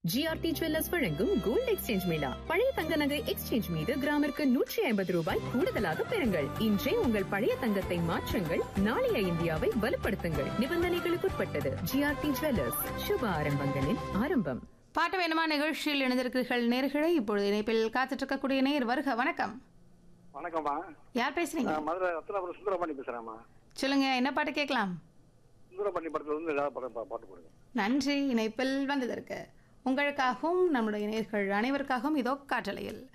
GRT jewellers வழங்கும் gold exchange mela பழைய தங்க நகை எக்ஸ்சேஞ்ச் மீது கிராமிற்கு நூற்றி ஐம்பது ரூபாய் கூடுதலாக பெறுங்கள் இன்றே உங்கள் பழைய தங்கத்தை மாற்றுங்கள் நாளைய இந்தியாவை வலுப்படுத்துங்கள் நிபந்தனைகளுக்குட்பட்டது ஜிஆர்டி ஜுவல்லர்ஸ் சுப ஆரம்பங்களின் ஆரம்பம் பாட்டு வேணுமா நிகழ்ச்சியில் இணைந்திருக்கிறீர்கள் நேர்களை இப்பொழுது இணைப்பில் காத்துட்டு இருக்கக்கூடிய நேர் வருக வணக்கம் வணக்கம்மா யார் பேசுறீங்க நான் மதுரை ரத்னாபுரம் சுந்தரபாண்டி பேசுறேன்மா சொல்லுங்க என்ன பாட்டு கேட்கலாம் சுந்தரபாண்டி படத்துல இருந்து ஏதாவது படம் பா- பாட்டு போடுங்க நன்றி இணைப்பில் வந்ததற்கு உங்களுக்காகவும் நம்முடைய நேர்கள் அனைவருக்காகவும் இதோ காற்றலையில்